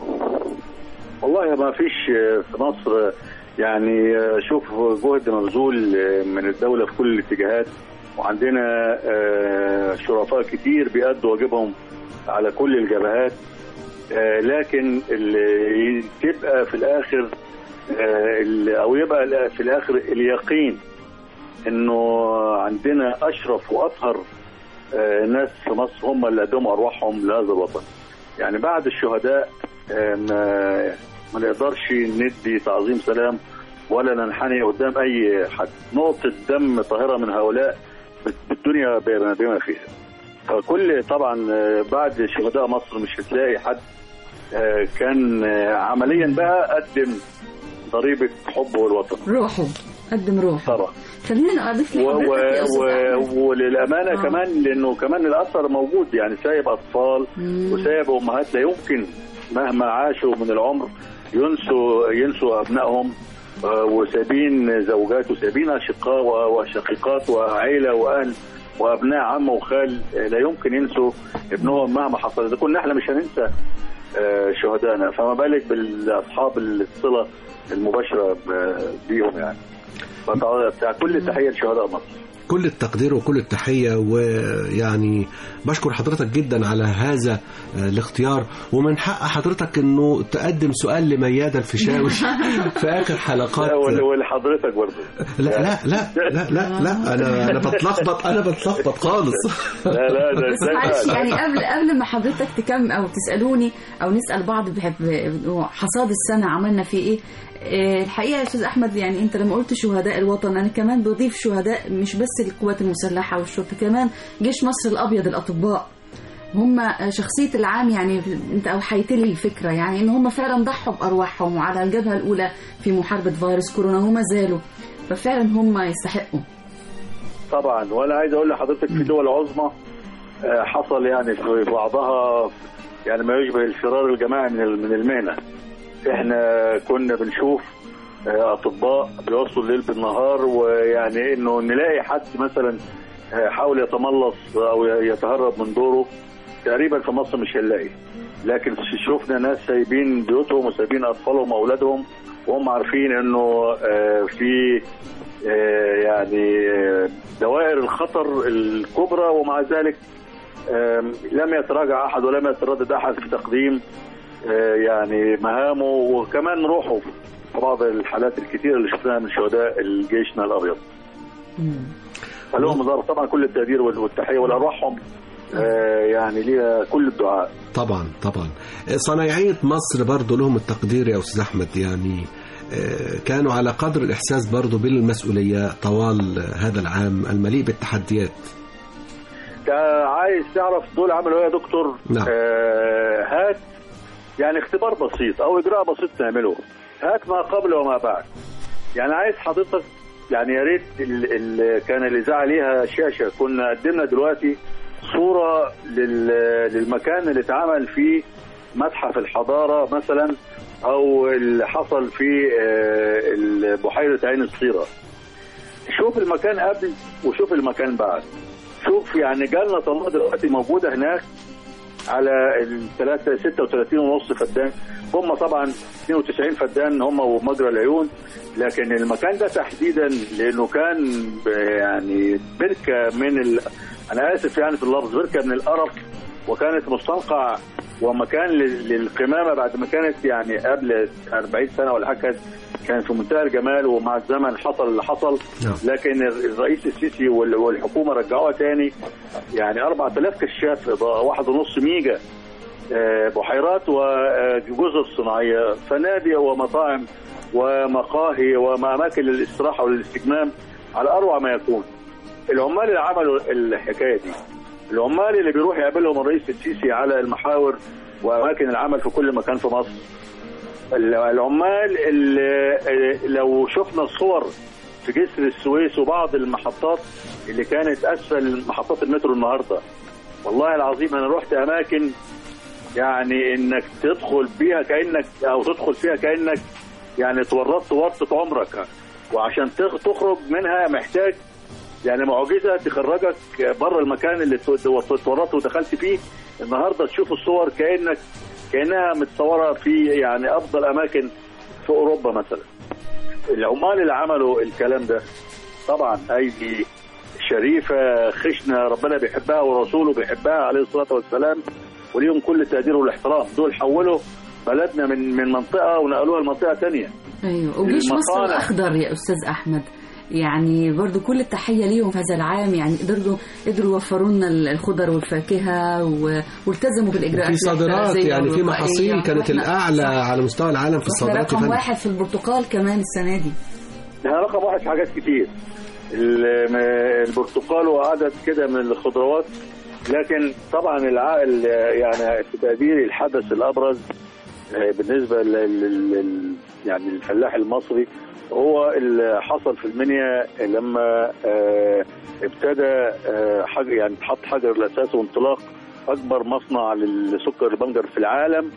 والله ما فيش في مصر يعني شوف جهد مبذول من الدولة في كل الاتجاهات وعندنا آه، شرفاء كتير بيأدوا واجبهم على كل الجبهات آه، لكن اللي تبقى في الآخر آه، اللي- أو يبقى في الآخر اليقين إنه عندنا أشرف وأطهر آه، ناس في مصر هم اللي قدموا أرواحهم لهذا الوطن يعني بعد الشهداء آه، ما ما نقدرش ندي تعظيم سلام ولا ننحني قدام اي حد نقطه دم طاهره من هؤلاء بالدنيا بما بما فيها فكل طبعا آه، بعد شهداء مصر مش هتلاقي حد آه، كان آه، عمليا بقى قدم ضريبه حبه للوطن روحه قدم روحه طبعا خلينا اضيف و لحضرتك و يا أستاذ و أحمد. وللامانه آه. كمان لانه كمان الاثر موجود يعني سايب اطفال مم. وسايب امهات لا يمكن مهما عاشوا من العمر ينسوا ينسوا ابنائهم آه، وسايبين زوجات وسايبين اشقاء و- وشقيقات وعيله واهل وابناء عم وخال آه، لا يمكن ينسوا ابنهم مهما حصل اذا كنا احنا مش هننسى آه، شهدائنا فما بالك بالاصحاب الصله المباشره ب- بيهم يعني فطبعاً بتاع كل تحيه لشهداء مصر كل التقدير وكل التحية ويعني بشكر حضرتك جدا على هذا آه، الاختيار ومن حق حضرتك انه تقدم سؤال لميادة الفيشاوي في اخر حلقات لا ول- ولحضرتك برضه لا لا لا لا لا لا انا انا بتلخبط انا بتلخبط خالص لا لا ده بس معلش ازاي يعني قبل قبل ما حضرتك تكمل او تسالوني او نسال بعض بحب حصاد السنه عملنا فيه ايه آه، الحقيقه يا استاذ احمد يعني انت لما قلت شهداء الوطن انا كمان بضيف شهداء مش بس القوات المسلحه والشرطه كمان جيش مصر الابيض الاطباء هم شخصية العام يعني انت اوحيت لي الفكرة يعني ان هم فعلا ضحوا بارواحهم وعلى الجبهة الاولى في محاربة فيروس كورونا وما زالوا ففعلا هم يستحقوا طبعا وانا عايز اقول لحضرتك في دول عظمى آه، حصل يعني في بعضها يعني ما يشبه الفرار الجماعي من ال- من المهنه احنا كنا بنشوف آه، اطباء بيوصلوا الليل بالنهار ويعني انه نلاقي حد مثلا آه، حاول يتملص او يتهرب من دوره تقريبا في مصر مش هنلاقي لكن شفنا ناس سايبين بيوتهم وسايبين اطفالهم واولادهم وهم عارفين انه آه، في آه، يعني آه، دوائر الخطر الكبرى ومع ذلك آم، لم يتراجع احد ولم يتردد احد في تقديم آه، يعني مهامه وكمان روحه في بعض الحالات الكثيره اللي شفناها من شهداء الجيشنا الابيض. فلهم ضرب طبعا كل التقدير وال- والتحيه ولارواحهم آه، يعني ليها كل الدعاء. طبعا طبعا صنايعية مصر برضو لهم التقدير يا أستاذ أحمد يعني آه، كانوا على قدر الإحساس برضو بالمسؤولية طوال هذا العام المليء بالتحديات تا- عايز تعرف دول عملوا ايه يا دكتور؟ نعم. آه هات يعني اختبار بسيط او اجراء بسيط نعمله هات ما قبل وما بعد يعني عايز حضرتك يعني يا ريت ال- ال- كان الاذاعه ليها شاشه كنا قدمنا دلوقتي صوره لل- للمكان اللي اتعمل فيه متحف الحضاره مثلا او اللي حصل في آه، بحيره عين الصيره شوف المكان قبل وشوف المكان بعد شوف يعني جالنا طلاب دلوقتي موجوده هناك على الثلاثة 36 ونص فدان هم طبعا 92 فدان هم ومجرى العيون لكن المكان ده تحديدا لانه كان ب- يعني بركه من ال... انا اسف يعني في اللفظ بركه من القرف وكانت مستنقع ومكان لل- للقمامه بعد ما كانت يعني قبل 40 سنه ولا حاجه كانت- كان في منتهى الجمال ومع الزمن حصل اللي حصل نعم. لكن الرئيس السيسي وال- والحكومه رجعوها تاني يعني 4000 كشاف إضاءة، واحد ونص ميجا آه، بحيرات وجزر صناعيه فنادي ومطاعم ومقاهي واماكن للاستراحه والاستجمام على اروع ما يكون العمال اللي عملوا الحكايه دي العمال اللي بيروح يقابلهم الرئيس السيسي على المحاور واماكن العمل في كل مكان في مصر العمال اللي لو شفنا الصور في جسر السويس وبعض المحطات اللي كانت اسفل محطات المترو النهارده والله العظيم انا رحت اماكن يعني انك تدخل بيها كانك او تدخل فيها كانك يعني تورطت ورطه عمرك وعشان تخ- تخرج منها محتاج يعني معجزه تخرجك بره المكان اللي اتورطت ودخلت فيه النهارده تشوف الصور كانك كانها متصوره في يعني افضل اماكن في اوروبا مثلا العمال اللي عملوا الكلام ده طبعا ايدي شريفه خشنه ربنا بيحبها ورسوله بيحبها عليه الصلاه والسلام وليهم كل التقدير والاحترام دول حولوا بلدنا من من منطقه ونقلوها لمنطقه ثانيه ايوه وجيش مصر المصانع. الاخضر يا استاذ احمد يعني برضو كل التحيه ليهم في هذا العام يعني قدروا قدروا يوفروا لنا الخضر والفاكهه و- والتزموا بالاجراءات في صادرات الاحترازية يعني في والوقائية. محاصيل كانت وإحنا- الاعلى صح. على مستوى العالم في واحنا الصادرات يا رقم فندم. واحد في البرتقال كمان السنه دي احنا رقم واحد في حاجات كتير ال- م- البرتقال وعدد كده من الخضروات لكن طبعا العائل يعني في تقديري الحدث الابرز آه، بالنسبه لل لل- يعني الفلاح المصري هو اللي حصل في المنيا لما آه، ابتدى آه، حجر يعني اتحط حجر الاساس وانطلاق اكبر مصنع للسكر البنجر في العالم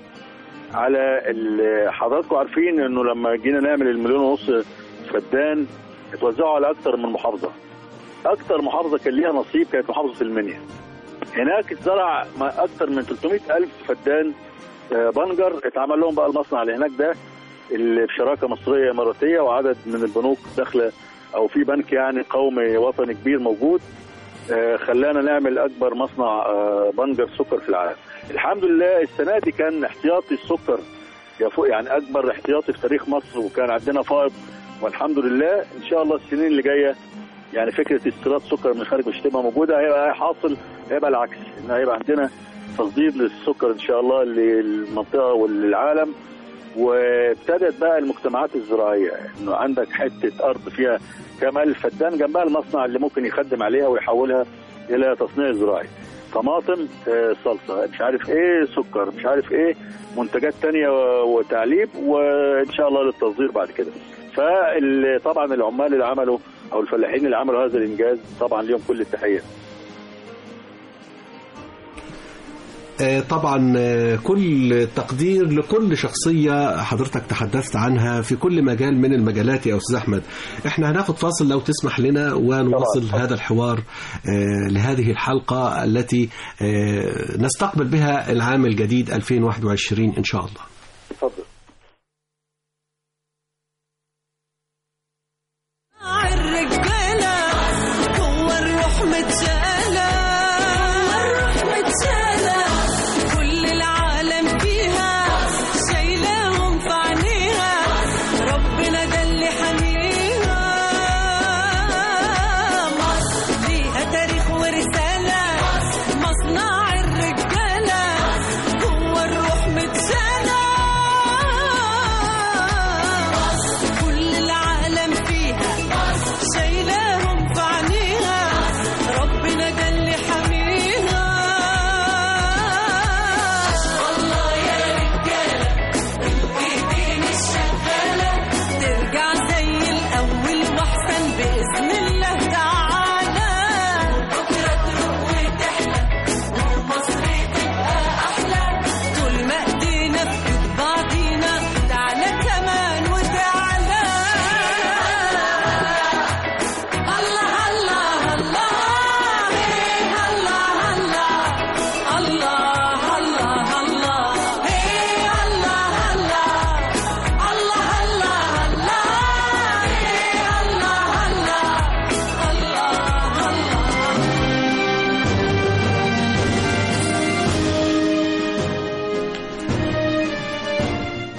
على ال- حضراتكم عارفين انه لما جينا نعمل المليون ونص فدان اتوزعوا على اكثر من محافظه اكثر محافظه كان ليها نصيب كانت محافظه المنيا هناك اتزرع ما اكثر من 300 الف فدان آه، بنجر اتعمل لهم بقى المصنع اللي هناك ده اللي بشراكه مصريه اماراتيه وعدد من البنوك داخله او في بنك يعني قومي وطني كبير موجود آه، خلانا نعمل اكبر مصنع آه، بنجر سكر في العالم الحمد لله السنه دي كان احتياطي السكر يفوق يعني اكبر احتياطي في تاريخ مصر وكان عندنا فائض والحمد لله ان شاء الله السنين اللي جايه يعني فكره استيراد سكر من الخارج مش هتبقى موجوده هيبقى حاصل هيبقى العكس ان هيبقى عندنا تصدير للسكر ان شاء الله للمنطقه وللعالم وابتدت بقى المجتمعات الزراعيه انه عندك حته ارض فيها كام الف فدان جنبها المصنع اللي ممكن يخدم عليها ويحولها الى تصنيع زراعي طماطم آه، صلصه مش عارف ايه سكر مش عارف ايه منتجات تانية و- وتعليب وان شاء الله للتصدير بعد كده فطبعا العمال اللي عملوا او الفلاحين اللي عملوا هذا الانجاز طبعا ليهم كل التحيه آه، طبعا آه، كل تقدير لكل شخصية حضرتك تحدثت عنها في كل مجال من المجالات يا أستاذ أحمد احنا هناخد فاصل لو تسمح لنا ونواصل طبعاً. هذا الحوار آه، لهذه الحلقة التي آه، نستقبل بها العام الجديد 2021 إن شاء الله اتفضل الرجالة هو الروح متشالة الروح متشالة كل العالم فيها شايلاهم في عينيها ربنا ده اللي حاميها مصر ليها تاريخ ورسالة مصنع الرجالة هو الروح متشالة كل العالم فيها شايلاهم في عينيها ربنا ده اللي حاميها الله يا رجالة الايدين الشغالة ترجع زي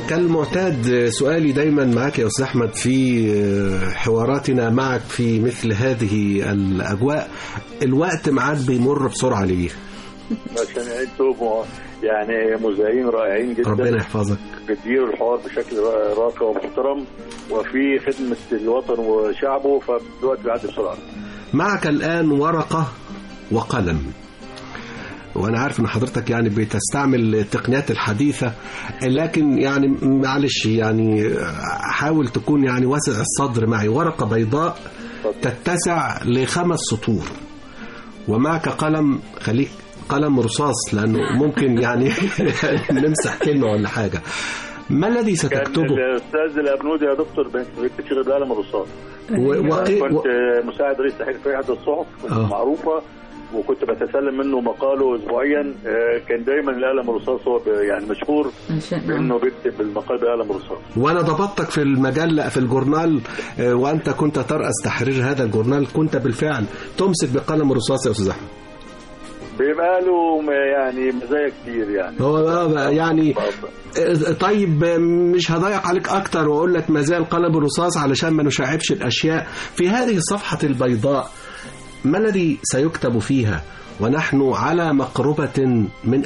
كالمعتاد سؤالي دايما معك يا أستاذ أحمد في حواراتنا معك في مثل هذه الأجواء الوقت معاك بيمر بسرعة ليه عشان انتم يعني مذيعين رائعين جدا ربنا يحفظك بتديروا الحوار بشكل راقي ومحترم وفي خدمة الوطن وشعبه فالوقت بيعدي بسرعة معك الآن ورقة وقلم وانا عارف ان حضرتك يعني بتستعمل التقنيات الحديثه لكن يعني معلش يعني حاول تكون يعني واسع الصدر معي ورقه بيضاء تتسع لخمس سطور ومعك قلم خليك قلم رصاص لانه ممكن يعني نمسح كلمه ولا حاجه ما الذي كان ستكتبه الاستاذ الابنودي يا دكتور بتشتغل بقلم الرصاص و- وقي- كنت و- مساعد رئيس تحرير في احد الصحف كنت آه. معروفه وكنت بتسلم منه مقاله اسبوعيا آه، كان دايما القلم الرصاص هو ب- يعني مشهور انه بيكتب المقال بقلم الرصاص وانا ضبطتك في المجله في الجورنال آه، وانت كنت تراس تحرير هذا الجورنال كنت بالفعل تمسك بقلم الرصاص يا استاذ احمد بيبقى له م- يعني مزايا كتير يعني هو آه، يعني آه، طيب آه، مش هضيق عليك اكتر واقول لك ما زال قلم الرصاص علشان ما نشعبش الاشياء في هذه الصفحه البيضاء ما الذي سيكتب فيها ونحن على مقربه من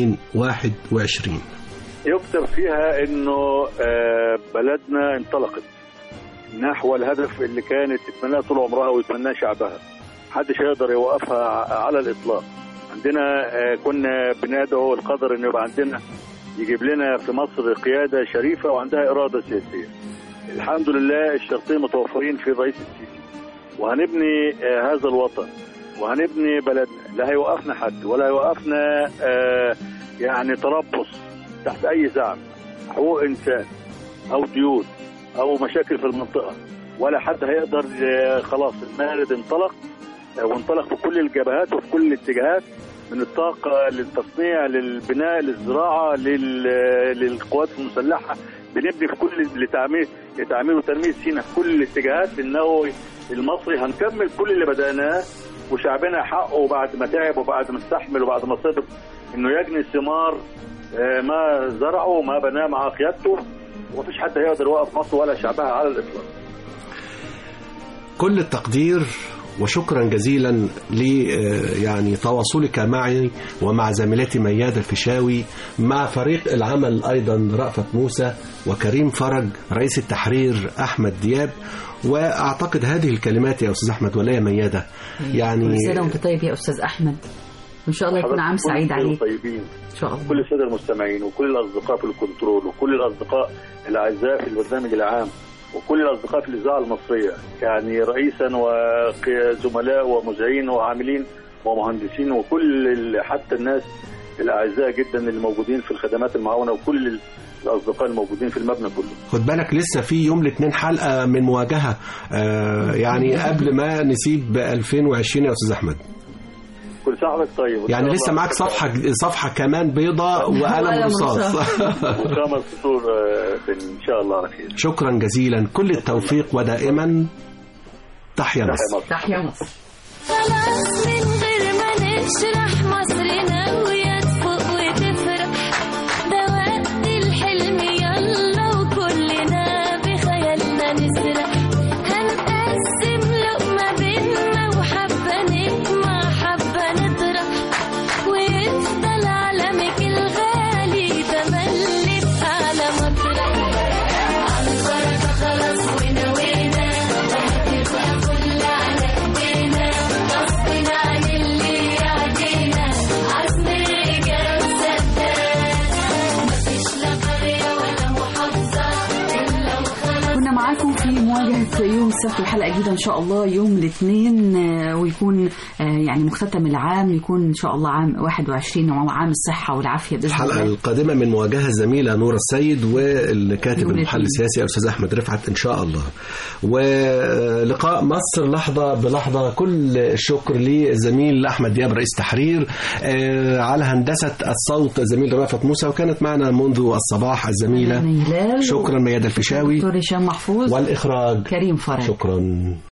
2021 يكتب فيها انه آه، بلدنا انطلقت نحو الهدف اللي كانت تتمناه طول عمرها ويتمناه شعبها محدش هيقدر يوقفها ع- على الاطلاق عندنا آه، كنا بندعو القدر انه يبقى عندنا يجيب لنا في مصر قياده شريفه وعندها اراده سياسيه الحمد لله الشرطين متوفرين في الرئيس السيسي وهنبني آه، هذا الوطن وهنبني بلدنا لا هيوقفنا حد ولا هيوقفنا آه، يعني تربص تحت اي زعم حقوق انسان او ديون او مشاكل في المنطقه ولا حد هيقدر آه، خلاص المارد انطلق آه، وانطلق في كل الجبهات وفي كل الاتجاهات من الطاقه للتصنيع للبناء للزراعه لل- للقوات المسلحه بنبني في كل لتعمير لتعمير وتنميه سينا في كل الاتجاهات انه المصري هنكمل كل اللي بدأناه وشعبنا حقه بعد ما تعب وبعد ما استحمل وبعد ما صبر انه يجني ثمار آه، ما زرعه وما بناه مع قيادته ومفيش حد هيقدر يوقف مصر ولا شعبها على الاطلاق كل التقدير وشكرا جزيلا ل آه، يعني تواصلك معي ومع زميلتي ميادة الفيشاوي مع فريق العمل أيضا رأفت موسى وكريم فرج رئيس التحرير أحمد دياب وأعتقد هذه الكلمات يا أستاذ أحمد ولا يا ميادة يعني كل سنه وانت طيب يا استاذ احمد ان شاء الله يكون عام حضرتك سعيد كل عليك طيبين ان شاء الله كل الساده المستمعين وكل الاصدقاء في الكنترول وكل الاصدقاء الاعزاء في البرنامج العام وكل الاصدقاء في الاذاعه المصريه يعني رئيسا وزملاء ومذيعين وعاملين ومهندسين وكل ال- حتى الناس الاعزاء جدا اللي موجودين في الخدمات المعاونه وكل الاصدقاء الموجودين في المبنى كله خد بالك لسه في يوم الاثنين حلقة من مواجهة آه يعني قبل ما نسيب 2020 يا أستاذ أحمد كل سنه وحضرتك طيب وإن يعني شاء لسه الله معاك صفحة صفحة كمان بيضة وقلم وقلم رصاص وخمس سطور آه، ان شاء الله على خير شكرا جزيلا كل التوفيق ودائما تحيا تحيا مصر مصر تحيا مصر خلاص من غير ما نشرح مصرنا ويا تفوق وتفرح ده وقت الحلم يلا وكلنا بخيالنا نسرح هنقسم لقمة بينا وحبة نجمع حبة نطرح ويفضل علمك الغالي تملي في أعلى مطرح على البركة خلاص ونوينا وهتبقى كل على ايدينا غصب عن اللي يعدينا عزم الرجال وسداد مفيش لا قرية ولا محافظة إلا وخلاص كنا معاكم في مواجهة يوم السبت وحلقة جديدة إن شاء الله يوم الاثنين آه، ويكون آه، يعني مختتم العام يكون إن شاء الله عام 21 وهو عام الصحة والعافية بإذن الحلقة الله القادمة من مواجهة الزميلة نورة السيد والكاتب نور المحلل الدين. السياسي أستاذ أحمد رفعت إن شاء الله ولقاء مصر لحظة بلحظة كل الشكر للزميل أحمد دياب رئيس تحرير آه، على هندسة الصوت الزميل رافت موسى وكانت معنا منذ الصباح الزميلة هلال شكرا ميادة الفيشاوي دكتور هشام محفوظ والإخراج كريم فرج شكرا